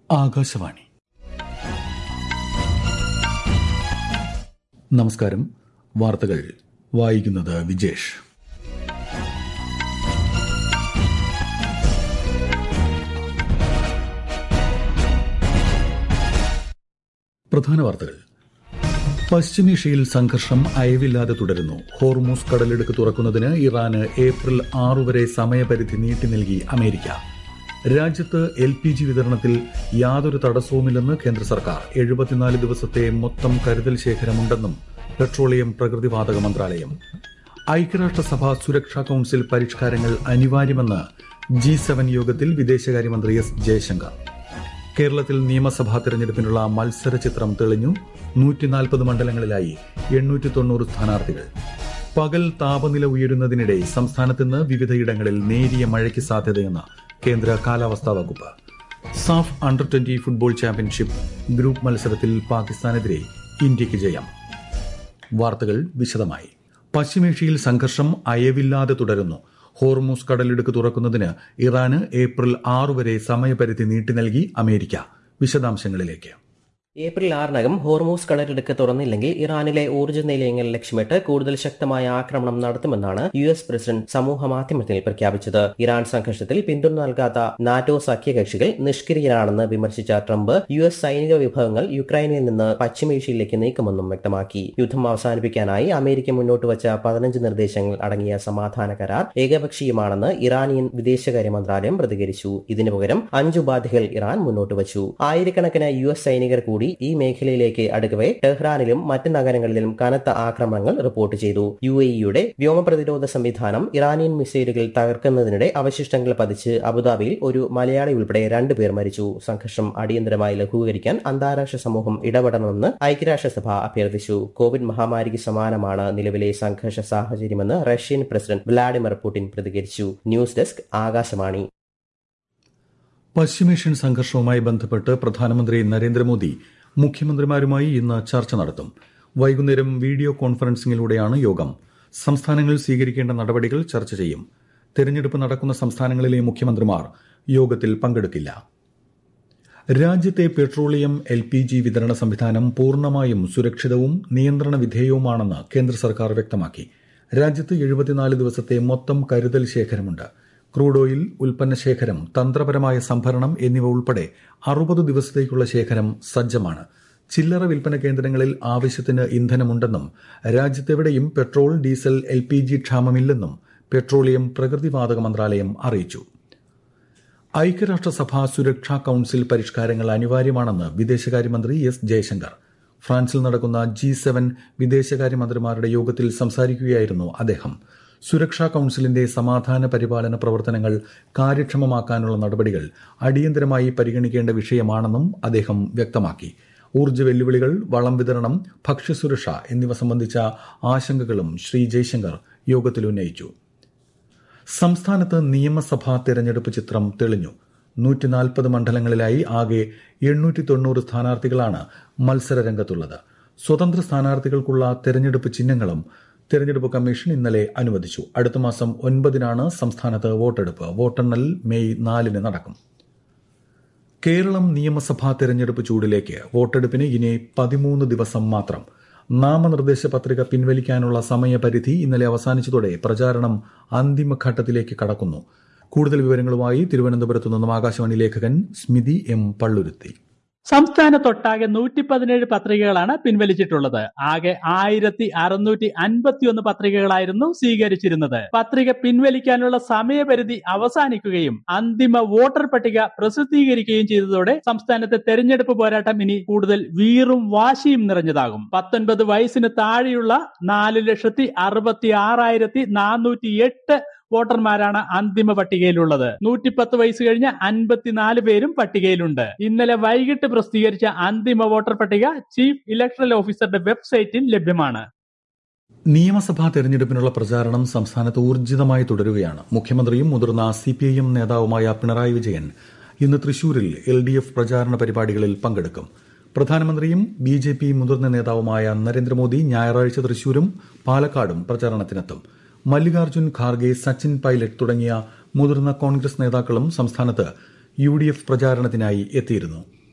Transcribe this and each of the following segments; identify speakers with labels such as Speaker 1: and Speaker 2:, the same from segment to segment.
Speaker 1: ആകാശവാണി നമസ്കാരം വാർത്തകൾ വായിക്കുന്നത് വിജേഷ് പ്രധാന വാർത്തകൾ പശ്ചിമേഷ്യയിൽ സംഘർഷം അയവില്ലാതെ തുടരുന്നു ഹോർമൂസ് കടലിടുക്ക് തുറക്കുന്നതിന് ഇറാന് ഏപ്രിൽ ആറു വരെ സമയപരിധി നീട്ടി നൽകി അമേരിക്ക രാജ്യത്ത് എൽ പി ജി വിതരണത്തിൽ യാതൊരു തടസ്സവുമില്ലെന്ന് കേന്ദ്ര സർക്കാർ എഴുപത്തിനാല് ദിവസത്തെ മൊത്തം കരുതൽ ശേഖരമുണ്ടെന്നും പെട്രോളിയം പ്രകൃതിവാതക മന്ത്രാലയം ഐക്യരാഷ്ട്രസഭ സുരക്ഷാ കൌൺസിൽ പരിഷ്കാരങ്ങൾ അനിവാര്യമെന്ന് ജി സെവൻ യോഗത്തിൽ വിദേശകാര്യമന്ത്രി എസ് ജയശങ്കർ കേരളത്തിൽ നിയമസഭാ തെരഞ്ഞെടുപ്പിനുള്ള മത്സര ചിത്രം തെളിഞ്ഞു നൂറ്റിനാൽപ്പത് മണ്ഡലങ്ങളിലായി എണ്ണൂറ്റി തൊണ്ണൂറ് സ്ഥാനാർത്ഥികൾ പകൽ താപനില ഉയരുന്നതിനിടെ സംസ്ഥാനത്ത് ഇന്ന് വിവിധയിടങ്ങളിൽ നേരിയ മഴയ്ക്ക് സാധ്യതയെന്ന് കേന്ദ്ര കാലാവസ്ഥാ വകുപ്പ് SAFF under twenty football championship group മത്സരത്തിൽ പാകിസ്ഥാനെതിരെ ഇന്ത്യയ്ക്ക് ജയം വാർത്തകൾ വിശദമായി പശ്ചിമേഷ്യയിൽ സംഘർഷം അയവില്ലാതെ തുടരുന്നു ഹോർമൂസ് കടലിടുക്ക് തുറക്കുന്നതിന് ഇറാന് ഏപ്രിൽ ആറു വരെ സമയപരിധി നീട്ടി നൽകി അമേരിക്ക വിശദാംശങ്ങളിലേക്ക്
Speaker 2: ഏപ്രിൽ ആറിനകം ഹോർമൂസ് കടലിടുക്ക് തുറന്നില്ലെങ്കിൽ ഇറാനിലെ ഊർജ്ജ നിലയങ്ങൾ ലക്ഷ്യമിട്ട് കൂടുതൽ ശക്തമായ ആക്രമണം നടത്തുമെന്നാണ് യു എസ് പ്രസിഡന്റ് സമൂഹ മാധ്യമത്തിൽ പ്രഖ്യാപിച്ചത് ഇറാൻ സംഘർഷത്തിൽ പിന്തുണ നൽകാത്ത നാറ്റോ സഖ്യകക്ഷികൾ നിഷ്ക്രിയരാണെന്ന് വിമർശിച്ച ട്രംപ് യു എസ് സൈനിക വിഭവങ്ങൾ യുക്രൈനിൽ നിന്ന് പശ്ചിമേഷ്യയിലേക്ക് നീക്കുമെന്നും വ്യക്തമാക്കി യുദ്ധം അവസാനിപ്പിക്കാനായി അമേരിക്ക മുന്നോട്ട് വച്ച പതിനഞ്ച് നിർദ്ദേശങ്ങൾ അടങ്ങിയ സമാധാന കരാർ ഏകപക്ഷീയമാണെന്ന് ഇറാനിയൻ വിദേശകാര്യ മന്ത്രാലയം പ്രതികരിച്ചു ഇതിനു പകരം അഞ്ച് ഉപാധികൾ ഇറാൻ മുന്നോട്ട് വച്ചു ആയിരക്കണക്കിന് യു എസ് സൈനികർ കൂടി ഈ മേഖലയിലേക്ക് അടുക്കവേ ടെഹ്റാനിലും മറ്റ് നഗരങ്ങളിലും കനത്ത ആക്രമണങ്ങൾ റിപ്പോർട്ട് ചെയ്തു യു എ ഇയുടെ വ്യോമ പ്രതിരോധ സംവിധാനം ഇറാനിയൻ മിസൈലുകൾ തകർക്കുന്നതിനിടെ അവശിഷ്ടങ്ങൾ പതിച്ച് അബുദാബിയിൽ ഒരു മലയാളി ഉൾപ്പെടെ രണ്ടുപേർ മരിച്ചു സംഘർഷം അടിയന്തരമായി ലഘൂകരിക്കാൻ അന്താരാഷ്ട്ര സമൂഹം ഇടപെടണമെന്ന് ഐക്യരാഷ്ട്രസഭ അഭ്യർത്ഥിച്ചു കോവിഡ് മഹാമാരിക്ക് സമാനമാണ് നിലവിലെ സംഘർഷ സാഹചര്യമെന്ന് റഷ്യൻ പ്രസിഡന്റ് വ്ളാഡിമിർ പുടിൻ പ്രതികരിച്ചു ന്യൂസ് ഡെസ്ക് ആകാശവാണി
Speaker 1: പശ്ചിമേഷ്യൻ സംഘർഷവുമായി ബന്ധപ്പെട്ട് പ്രധാനമന്ത്രി നരേന്ദ്രമോദി മുഖ്യമന്ത്രിമാരുമായി ഇന്ന് ചർച്ച നടത്തും വൈകുന്നേരം വീഡിയോ കോൺഫറൻസിംഗിലൂടെയാണ് യോഗം സംസ്ഥാനങ്ങൾ സ്വീകരിക്കേണ്ട നടപടികൾ ചർച്ച ചെയ്യും തെരഞ്ഞെടുപ്പ് നടക്കുന്ന സംസ്ഥാനങ്ങളിലെ മുഖ്യമന്ത്രിമാർ യോഗത്തിൽ പങ്കെടുക്കില്ല രാജ്യത്തെ പെട്രോളിയം എൽ പി ജി വിതരണ സംവിധാനം പൂർണ്ണമായും സുരക്ഷിതവും നിയന്ത്രണ വിധേയവുമാണെന്ന് കേന്ദ്ര സർക്കാർ വ്യക്തമാക്കി രാജ്യത്ത് എഴുപത്തിനാല് ദിവസത്തെ മൊത്തം കരുതൽ ശേഖരമുണ്ട് ക്രൂഡ് ഓയിൽ ഉൽപ്പന്ന ശേഖരം തന്ത്രപരമായ സംഭരണം എന്നിവ ഉൾപ്പെടെ അറുപത് ദിവസത്തേക്കുള്ള ശേഖരം സജ്ജമാണ് ചില്ലറ വിൽപ്പന കേന്ദ്രങ്ങളിൽ ആവശ്യത്തിന് ഇന്ധനമുണ്ടെന്നും രാജ്യത്തെവിടെയും petrol diesel L P G ക്ഷാമമില്ലെന്നും പെട്രോളിയം പ്രകൃതിവാതക മന്ത്രാലയം അറിയിച്ചു ഐക്യരാഷ്ട്രസഭ സുരക്ഷാ കൌൺസിൽ പരിഷ്കാരങ്ങൾ അനിവാര്യമാണെന്ന് വിദേശകാര്യമന്ത്രി എസ് ജയശങ്കർ ഫ്രാൻസിൽ നടക്കുന്ന ജി സെവൻ വിദേശകാര്യമന്ത്രിമാരുടെ യോഗത്തിൽ സംസാരിക്കുകയായിരുന്നു അദ്ദേഹം സുരക്ഷാ കൌൺസിലിന്റെ സമാധാന പരിപാലന പ്രവർത്തനങ്ങൾ കാര്യക്ഷമമാക്കാനുള്ള നടപടികൾ അടിയന്തരമായി പരിഗണിക്കേണ്ട വിഷയമാണെന്നും അദ്ദേഹം വ്യക്തമാക്കി ഊർജ്ജ വെല്ലുവിളികൾ വളം വിതരണം ഭക്ഷ്യസുരക്ഷ എന്നിവ സംബന്ധിച്ച ആശങ്കകളും ശ്രീ ജയശങ്കർ യോഗത്തിൽ ഉന്നയിച്ചു സംസ്ഥാനത്ത് നിയമസഭാ തെരഞ്ഞെടുപ്പ് ചിത്രം തെളിഞ്ഞു നൂറ്റിനാൽപ്പത് മണ്ഡലങ്ങളിലായി ആകെ എണ്ണൂറ്റി തൊണ്ണൂറ് സ്ഥാനാർത്ഥികളാണ് മത്സര രംഗത്തുള്ളത് സ്വതന്ത്ര സ്ഥാനാർത്ഥികൾക്കുള്ള തെരഞ്ഞെടുപ്പ് ചിഹ്നങ്ങളും തെരഞ്ഞെടുപ്പ് കമ്മീഷൻ ഇന്നലെ അനുവദിച്ചു അടുത്ത മാസം ഒൻപതിനാണ് സംസ്ഥാനത്ത് വോട്ടെടുപ്പ് വോട്ടെണ്ണൽ മെയ് നാലിന് നടക്കും കേരളം നിയമസഭാ തെരഞ്ഞെടുപ്പ് ചൂടിലേക്ക് വോട്ടെടുപ്പിന് ഇനി പതിമൂന്ന് ദിവസം മാത്രം നാമനിർദ്ദേശ പത്രിക പിൻവലിക്കാനുള്ള സമയപരിധി ഇന്നലെ അവസാനിച്ചതോടെ പ്രചാരണം അന്തിമഘട്ടത്തിലേക്ക് കടക്കുന്നു കൂടുതൽ വിവരങ്ങളുമായി തിരുവനന്തപുരത്തു നിന്നും ആകാശവാണി ലേഖകൻ സ്മിതി എം പള്ളുരുത്തി
Speaker 3: സംസ്ഥാനത്തൊട്ടാകെ നൂറ്റി പതിനേഴ് പത്രികകളാണ് പിൻവലിച്ചിട്ടുള്ളത് ആകെ ആയിരത്തി അറുന്നൂറ്റി അൻപത്തിയൊന്ന് പത്രികകളായിരുന്നു സ്വീകരിച്ചിരുന്നത് പത്രിക പിൻവലിക്കാനുള്ള സമയപരിധി അവസാനിക്കുകയും അന്തിമ വോട്ടർ പട്ടിക പ്രസിദ്ധീകരിക്കുകയും ചെയ്തതോടെ സംസ്ഥാനത്തെ തെരഞ്ഞെടുപ്പ് പോരാട്ടം ഇനി കൂടുതൽ വീറും വാശിയും നിറഞ്ഞതാകും പത്തൊൻപത് വയസ്സിന് താഴെയുള്ള നാല് ലക്ഷത്തി അറുപത്തി ആറായിരത്തി നാനൂറ്റി എട്ട് വോട്ടർമാരാണ് അന്തിമ പട്ടികയിലുള്ളത് നൂറ്റിപ്പത്ത് വയസ്സ് കഴിഞ്ഞ അൻപത്തിനാല് പേരും പട്ടികയിലുണ്ട് ഇന്നലെ വൈകിട്ട് പ്രസിദ്ധീകരിച്ച അന്തിമ വോട്ടർ പട്ടിക ചീഫ് ഇലക്ട്രൽ ഓഫീസറുടെ വെബ്സൈറ്റിൽ ലഭ്യമാണ്
Speaker 1: നിയമസഭാ തെരഞ്ഞെടുപ്പിനുള്ള പ്രചാരണം സംസ്ഥാനത്ത് ഊർജിതമായി തുടരുകയാണ് മുഖ്യമന്ത്രിയും മുതിർന്ന സിപിഐഎം നേതാവുമായ പിണറായി വിജയൻ ഇന്ന് തൃശൂരിൽ എൽ ഡി എഫ് പ്രചാരണ പരിപാടികളിൽ പങ്കെടുക്കും പ്രധാനമന്ത്രിയും ബി ജെ പി മുതിർന്ന നേതാവുമായ നരേന്ദ്രമോദി ഞായറാഴ്ച തൃശൂരും പാലക്കാടും പ്രചാരണത്തിനെത്തും മല്ലികാർജ്ജുൻ ഖാർഗെ സച്ചിൻ പൈലറ്റ് തുടങ്ങിയ മുതിർന്ന കോൺഗ്രസ് നേതാക്കളും സംസ്ഥാനത്ത് യു ഡി എഫ് പ്രചാരണത്തിനായി എത്തിയിരുന്നു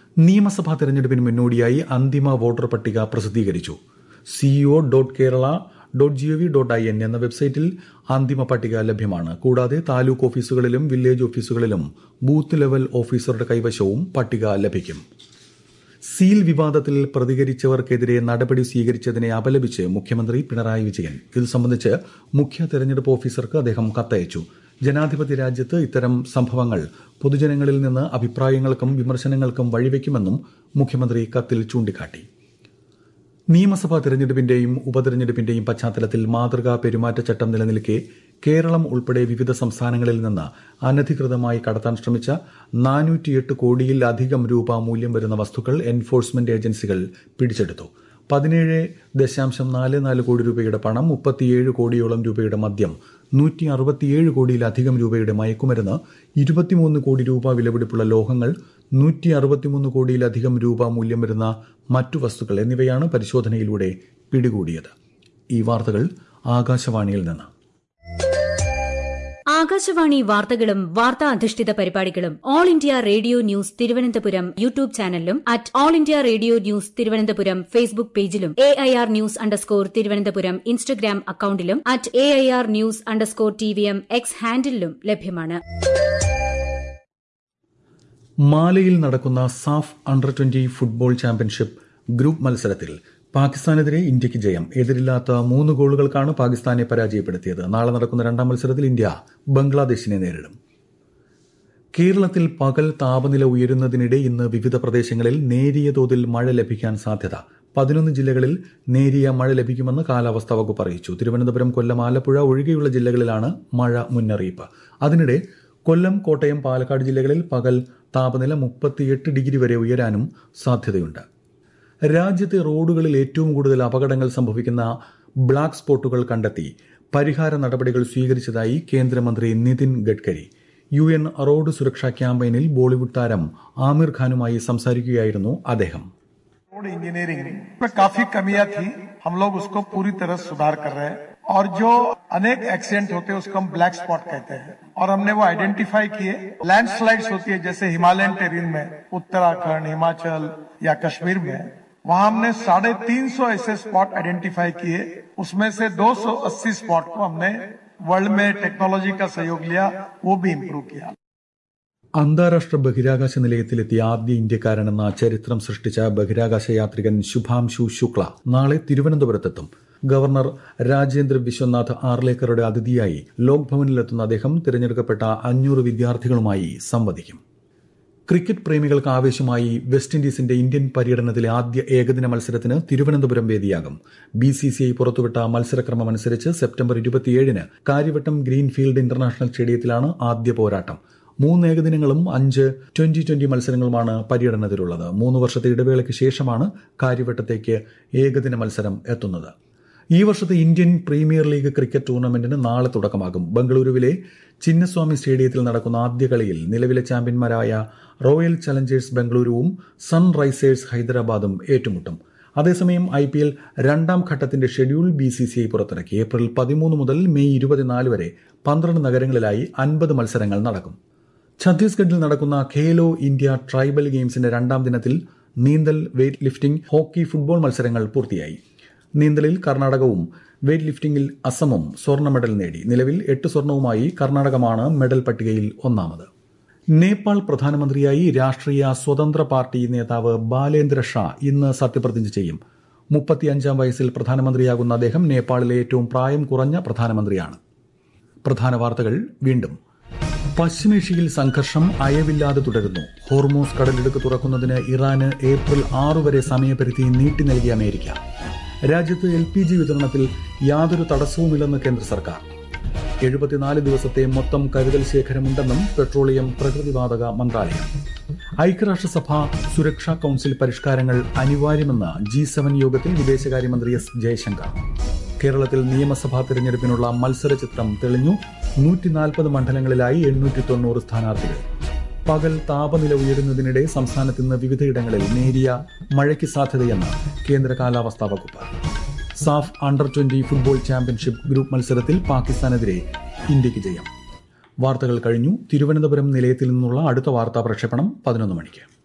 Speaker 1: നിയമസഭാ തെരഞ്ഞെടുപ്പിന് മുന്നോടിയായി അന്തിമ വോട്ടർ പട്ടിക പ്രസിദ്ധീകരിച്ചു CEO dot Kerala dot G O V dot I N എന്ന വെബ്സൈറ്റിൽ അന്തിമ പട്ടിക ലഭ്യമാണ് കൂടാതെ താലൂക്ക് ഓഫീസുകളിലും വില്ലേജ് ഓഫീസുകളിലും ബൂത്ത് ലെവൽ ഓഫീസറുടെ കൈവശവും പട്ടിക ലഭിക്കും സീൽ വിവാദത്തിൽ പ്രതികരിച്ചവർക്കെതിരെ നടപടി സ്വീകരിച്ചതിനെ അപലപിച്ച് മുഖ്യമന്ത്രി പിണറായി വിജയൻ ഇത് സംബന്ധിച്ച് മുഖ്യ തെരഞ്ഞെടുപ്പ് ഓഫീസർക്ക് അദ്ദേഹം കത്തയച്ചു ജനാധിപത്യ രാജ്യത്ത് ഇത്തരം സംഭവങ്ങൾ പൊതുജനങ്ങളിൽ നിന്ന് അഭിപ്രായങ്ങൾക്കും വിമർശനങ്ങൾക്കും വഴിവെക്കുമെന്നും മുഖ്യമന്ത്രി കത്തിൽ ചൂണ്ടിക്കാട്ടി നിയമസഭാ തെരഞ്ഞെടുപ്പിന്റെയും ഉപതെരഞ്ഞെടുപ്പിന്റെയും പശ്ചാത്തലത്തിൽ മാതൃകാ പെരുമാറ്റച്ചട്ടം നിലനിൽക്കെ കേരളം ഉൾപ്പെടെ വിവിധ സംസ്ഥാനങ്ങളിൽ നിന്ന് അനധികൃതമായി കടത്താൻ ശ്രമിച്ച നാനൂറ്റിയെട്ട് കോടിയിലധികം രൂപ മൂല്യം വരുന്ന വസ്തുക്കൾ എൻഫോഴ്സ്മെന്റ് ഏജൻസികൾ പിടിച്ചെടുത്തു പതിനേഴ് ദശാംശം നാല് നാല് കോടി രൂപയുടെ പണം മുപ്പത്തിയേഴ് കോടിയോളം രൂപയുടെ മദ്യം നൂറ്റി അറുപത്തിയേഴ് കോടിയിലധികം രൂപയുടെ മയക്കുമരുന്ന് ഇരുപത്തിമൂന്ന് കോടി രൂപ വിലപിടിപ്പുള്ള ലോഹങ്ങൾ നൂറ്റി അറുപത്തിമൂന്ന് കോടിയിലധികം രൂപ മൂല്യം വരുന്ന മറ്റു വസ്തുക്കൾ എന്നിവയാണ് പരിശോധനയിലൂടെ പിടികൂടിയത് ഈ വാർത്തകൾ ആകാശവാണിയിൽ നിന്ന്
Speaker 4: ആകാശവാണി വാർത്തകളും വാർത്താ അധിഷ്ഠിത പരിപാടികളും all India radio news Thiruvananthapuram YouTube ചാനലിലും at all India radio news Thiruvananthapuram Facebook പേജിലും A I R news underscore Thiruvananthapuram Instagram അക്കൌണ്ടിലും at A I R news underscore T V M X ഹാൻഡിലും ലഭ്യമാണ്
Speaker 1: മാലയിൽ നടക്കുന്ന SAFF under twenty football championship group മത്സരത്തിൽ പാകിസ്ഥാനെതിരെ ഇന്ത്യയ്ക്ക് ജയം എതിരില്ലാത്ത മൂന്ന് ഗോളുകൾക്കാണ് പാകിസ്ഥാനെ പരാജയപ്പെടുത്തിയത് നാളെ നടക്കുന്ന രണ്ടാം മത്സരത്തിൽ ഇന്ത്യ ബംഗ്ലാദേശിനെ നേരിടും കേരളത്തിൽ പകൽ താപനില ഉയരുന്നതിനിടെ ഇന്ന് വിവിധ പ്രദേശങ്ങളിൽ നേരിയ തോതിൽ മഴ ലഭിക്കാൻ സാധ്യത പതിനൊന്ന് ജില്ലകളിൽ നേരിയ മഴ ലഭിക്കുമെന്ന് കാലാവസ്ഥാ വകുപ്പ് അറിയിച്ചു തിരുവനന്തപുരം കൊല്ലം ആലപ്പുഴ ഒഴികെയുള്ള ജില്ലകളിലാണ് മഴ മുന്നറിയിപ്പ് അതിനിടെ കൊല്ലം കോട്ടയം പാലക്കാട് ജില്ലകളിൽ പകൽ താപനില മുപ്പത്തിയെട്ട് ഡിഗ്രി വരെ ഉയരാനും സാധ്യതയുണ്ട് രാജ്യത്തെ റോഡുകളിൽ ഏറ്റവും കൂടുതൽ അപകടങ്ങൾ സംഭവിക്കുന്ന ബ്ലാക്ക് സ്പോട്ടുകൾ കണ്ടെത്തി പരിഹാര നടപടികൾ സ്വീകരിച്ചതായി കേന്ദ്രമന്ത്രി Nitin Gadkari U N road സുരക്ഷാ ക്യാമ്പയിനിൽ ബോളിവുഡ് താരം ആമിർ ഖാനുമായി സംസാരിക്കുകയായിരുന്നു അദ്ദേഹം
Speaker 5: रोड इंजीनियरिंग में काफी कमियां थी हम लोग उसको पूरी तरह सुधार कर रहे हैं और जो अनेक एक्सीडेंट होते हैं उसको हम ब्लैक स्पॉट कहते हैं और हमने वो आइडेंटिफाई किए लैंडस्लाइड्स होती है जैसे हिमालयन टेरिन में उत्तराखंड हिमाचल या कश्मीर में वहां हमने साढ़े तीन सौ ऐसे स्पॉट आइडेंटिफाई किए उसमें से 280 स्पॉट को हमने वर्ल्ड में टेक्नोलॉजी का सहयोग लिया वो भी इम्प्रूव किया
Speaker 1: അന്താരാഷ്ട്ര ബഹിരാകാശ നിലയത്തിലെത്തിയ ആദ്യ ഇന്ത്യക്കാരനെന്ന ചരിത്രം സൃഷ്ടിച്ച ബഹിരാകാശ യാത്രികൻ ശുഭാംശു ശുക്ല നാളെ തിരുവനന്തപുരത്തെത്തും ഗവർണർ രാജേന്ദ്ര വിശ്വനാഥ് ആർലേക്കറുടെ അതിഥിയായി ലോക് ഭവനിലെത്തുന്ന അദ്ദേഹം തിരഞ്ഞെടുക്കപ്പെട്ട അഞ്ഞൂറ് വിദ്യാർത്ഥികളുമായി സംവദിക്കും ക്രിക്കറ്റ് പ്രേമികൾക്ക് ആവേശമായി വെസ്റ്റ് ഇൻഡീസിന്റെ ഇന്ത്യൻ പര്യടനത്തിലെ ആദ്യ ഏകദിന മത്സരത്തിന് തിരുവനന്തപുരം വേദിയാകും ബി സി സി ഐ പുറത്തുവിട്ട മത്സരക്രമം അനുസരിച്ച് സെപ്റ്റംബർ ഇരുപത്തിയേഴിന് കാര്യവട്ടം ഗ്രീൻഫീൽഡ് ഇന്റർനാഷണൽ സ്റ്റേഡിയത്തിലാണ് ആദ്യ പോരാട്ടം മൂന്ന് ഏകദിനങ്ങളും അഞ്ച് ട്വന്റി ട്വന്റി മത്സരങ്ങളുമാണ് പര്യടനത്തിലുള്ളത് മൂന്ന് വർഷത്തെ ഇടവേളയ്ക്ക് ശേഷമാണ് കാര്യവട്ടത്തേക്ക് ഏകദിന മത്സരം എത്തുന്നത് ഈ വർഷത്തെ ഇന്ത്യൻ പ്രീമിയർ ലീഗ് ക്രിക്കറ്റ് ടൂർണമെന്റിന് നാളെ തുടക്കമാകും ബംഗളൂരുവിലെ ചിന്നസ്വാമി സ്റ്റേഡിയത്തിൽ നടക്കുന്ന ആദ്യ കളിയിൽ നിലവിലെ ചാമ്പ്യന്മാരായ റോയൽ ചലഞ്ചേഴ്സ് ബംഗളൂരുവും സൺറൈസേഴ്സ് ഹൈദരാബാദും ഏറ്റുമുട്ടും അതേസമയം ഐ പി എൽ രണ്ടാം ഘട്ടത്തിന്റെ schedule B C C I പുറത്തിറക്കി ഏപ്രിൽ പതിമൂന്ന് മുതൽ മെയ് ഇരുപത്തിനാല് വരെ പന്ത്രണ്ട് നഗരങ്ങളിലായി അൻപത് മത്സരങ്ങൾ നടക്കും ഛത്തീസ്ഗഡിൽ നടക്കുന്ന ഖേലോ ഇന്ത്യ ട്രൈബൽ ഗെയിംസിന്റെ രണ്ടാം ദിനത്തിൽ നീന്തൽ വെയ്റ്റ് ലിഫ്റ്റിംഗ് ഹോക്കി ഫുട്ബോൾ മത്സരങ്ങൾ പൂർത്തിയായി നീന്തലിൽ കർണാടകവും വെയ്റ്റ് ലിഫ്റ്റിംഗിൽ അസമും സ്വർണ്ണ മെഡൽ നേടി നിലവിൽ എട്ട് സ്വർണവുമായി കർണാടകമാണ് മെഡൽ പട്ടികയിൽ ഒന്നാമത് നേപ്പാൾ പ്രധാനമന്ത്രിയായി രാഷ്ട്രീയ സ്വതന്ത്ര പാർട്ടി നേതാവ് ബാലേന്ദ്ര ഷാ ഇന്ന് സത്യപ്രതിജ്ഞ ചെയ്യും മുപ്പത്തിയഞ്ചാം വയസ്സിൽ പ്രധാനമന്ത്രിയാകുന്ന അദ്ദേഹം നേപ്പാളിലെ ഏറ്റവും പ്രായം കുറഞ്ഞ പ്രധാനമന്ത്രിയാണ് പ്രധാന വാർത്തകൾ വീണ്ടും പശ്ചിമേഷ്യയിൽ സംഘർഷം അയവില്ലാതെ തുടരുന്നു ഹോർമോസ് കടലിടുക്ക് തുറക്കുന്നതിന് ഇറാന് ഏപ്രിൽ ആറ് വരെ സമയപരിധി നീട്ടി നൽകിയ അമേരിക്ക രാജ്യത്ത് എൽ പി ജി വിതരണത്തിൽ യാതൊരു തടസ്സവുമില്ലെന്ന് കേന്ദ്ര സർക്കാർ എഴുപത്തിനാല് ദിവസത്തെ മൊത്തം കരുതൽ ശേഖരമുണ്ടെന്നും പെട്രോളിയം പ്രകൃതിവാതക മന്ത്രാലയം ഐക്യരാഷ്ട്രസഭ സുരക്ഷാ കൌൺസിൽ പരിഷ്കാരങ്ങൾ അനിവാര്യമെന്ന് ജി സെവൻ യോഗത്തിൽ വിദേശകാര്യമന്ത്രി എസ് ജയശങ്കർ കേരളത്തിൽ നിയമസഭാ തിരഞ്ഞെടുപ്പിനുള്ള മത്സര ചിത്രം തെളിഞ്ഞു നൂറ്റി നാൽപ്പത് മണ്ഡലങ്ങളിലായി എണ്ണൂറ്റി തൊണ്ണൂറ് സ്ഥാനാർത്ഥികൾ പകൽ താപനില ഉയരുന്നതിനിടെ സംസ്ഥാനത്ത് ഇന്ന് വിവിധയിടങ്ങളിൽ നേരിയ മഴയ്ക്ക് സാധ്യതയെന്ന് കേന്ദ്ര കാലാവസ്ഥാ വകുപ്പ് SAFF under twenty football championship group മത്സരത്തിൽ പാകിസ്ഥാനെതിരെ ഇന്ത്യക്ക് ജയം വാർത്തകൾ കഴിഞ്ഞു തിരുവനന്തപുരം നിലയത്തിൽ നിന്നുള്ള അടുത്ത വാർത്താ പ്രക്ഷേപണം പതിനൊന്ന് മണിക്ക്